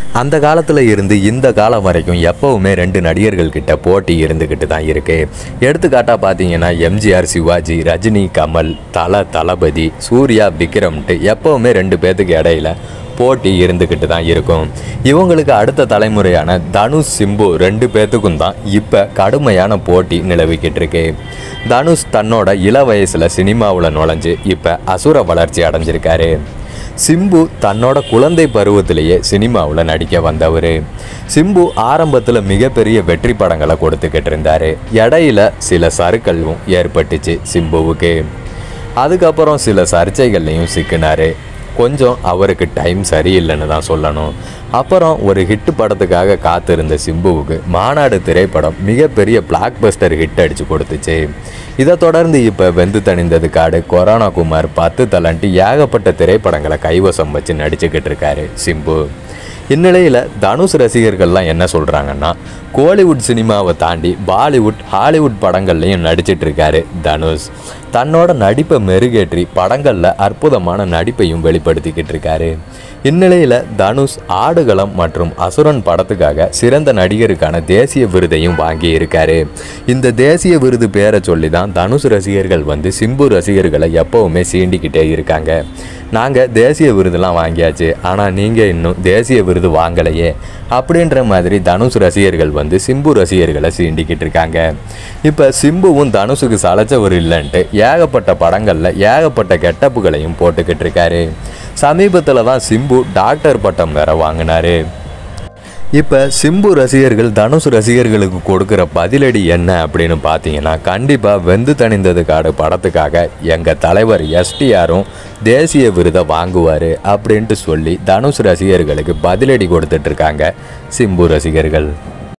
அந்த காலத்தில் இருந்து இந்த காலம் வரைக்கும் எப்பவுமே ரெண்டு நடிகர்கள் கிட்ட போட்டி இருந்துக்கிட்டு தான் இருக்கு எடுத்துக்காட்டாக பார்த்தீங்கன்னா எம்ஜிஆர் சிவாஜி ரஜினி கமல் தல தளபதி சூர்யா விக்ரம்ட்டு எப்பவுமே ரெண்டு பேர்த்துக்கு இடையில போட்டி இருந்துக்கிட்டு தான் இருக்கும் இவங்களுக்கு அடுத்த தலைமுறையான தனுஷ் சிம்பு ரெண்டு பேர்த்துக்கும் தான் இப்போ கடுமையான போட்டி நிலவிக்கிட்டு இருக்கு தனுஷ் தன்னோட இள வயசில் சினிமாவில் நுழைஞ்சு இப்போ அசுர வளர்ச்சி அடைஞ்சிருக்காரு சிம்பு தன்னோட குழந்தை பருவத்திலேயே சினிமாவில் நடிக்க வந்தவர் சிம்பு ஆரம்பத்தில் மிகப்பெரிய வெற்றி படங்களை கொடுத்துக்கிட்டு இருந்தார் இடையில சில சறுக்கல்வும் ஏற்பட்டுச்சு சிம்புவுக்கு அதுக்கப்புறம் சில சர்ச்சைகள்லையும் சிக்கினாரு கொஞ்சம் அவருக்கு டைம் சரியில்லைன்னு தான் சொல்லணும் அப்புறம் ஒரு ஹிட் படத்துக்காக காத்திருந்த சிம்புவுக்கு மாநாடு திரைப்படம் மிகப்பெரிய பிளாக் பஸ்டர் ஹிட் அடித்து கொடுத்துச்சு இதை தொடர்ந்து இப்போ வெந்து தணிந்தது காடு கொரோனா குமார் பத்து தலன்ட்டு ஏகப்பட்ட திரைப்படங்களை கைவசம் வச்சு நடிச்சுக்கிட்டு இருக்காரு சிம்பு இந்நிலையில் தனுஷ் ரசிகர்கள்லாம் என்ன சொல்கிறாங்கன்னா கோலிவுட் சினிமாவை தாண்டி பாலிவுட் ஹாலிவுட் படங்கள்லையும் நடிச்சிட்டு இருக்காரு தனுஷ் தன்னோட நடிப்பை மெருகேற்றி படங்களில் அற்புதமான நடிப்பையும் வெளிப்படுத்திக்கிட்டு இருக்காரு இந்நிலையில் தனுஷ் ஆடுகளம் மற்றும் அசுரன் படத்துக்காக சிறந்த நடிகருக்கான தேசிய விருதையும் வாங்கி இருக்காரு இந்த தேசிய விருது பேரை சொல்லி தான் தனுஷ் ரசிகர்கள் வந்து சிம்பு ரசிகர்களை எப்பவுமே சீண்டிக்கிட்டே இருக்காங்க நாங்கள் தேசிய விருதுலாம் வாங்கியாச்சு ஆனால் நீங்கள் இன்னும் தேசிய விருது வாங்கலையே அப்படின்ற மாதிரி தனுஷ் ரசிகர்கள் வந்து சிம்பு ரசிகர்களை சீண்டிக்கிட்டு இருக்காங்க இப்போ சிம்புவும் தனுஷுக்கு சளைச்சவர் இல்லைன்ட்டு ஏகப்பட்ட படங்களில் ஏகப்பட்ட கெட்டப்புகளையும் போட்டுக்கிட்டு இருக்காரு சமீபத்தில் தான் சிம்பு டாக்டர் பட்டம் வேற வாங்கினாரு இப்போ சிம்பு ரசிகர்கள் தனுஷ் ரசிகர்களுக்கு கொடுக்குற பதிலடி என்ன அப்படின்னு பார்த்தீங்கன்னா கண்டிப்பாக வெந்து தணிந்தது காடு படத்துக்காக எங்கள் தலைவர் எஸ்டிஆரும் தேசிய விருதை வாங்குவார் அப்படின்ட்டு சொல்லி தனுஷ் ரசிகர்களுக்கு பதிலடி கொடுத்துட்ருக்காங்க சிம்பு ரசிகர்கள்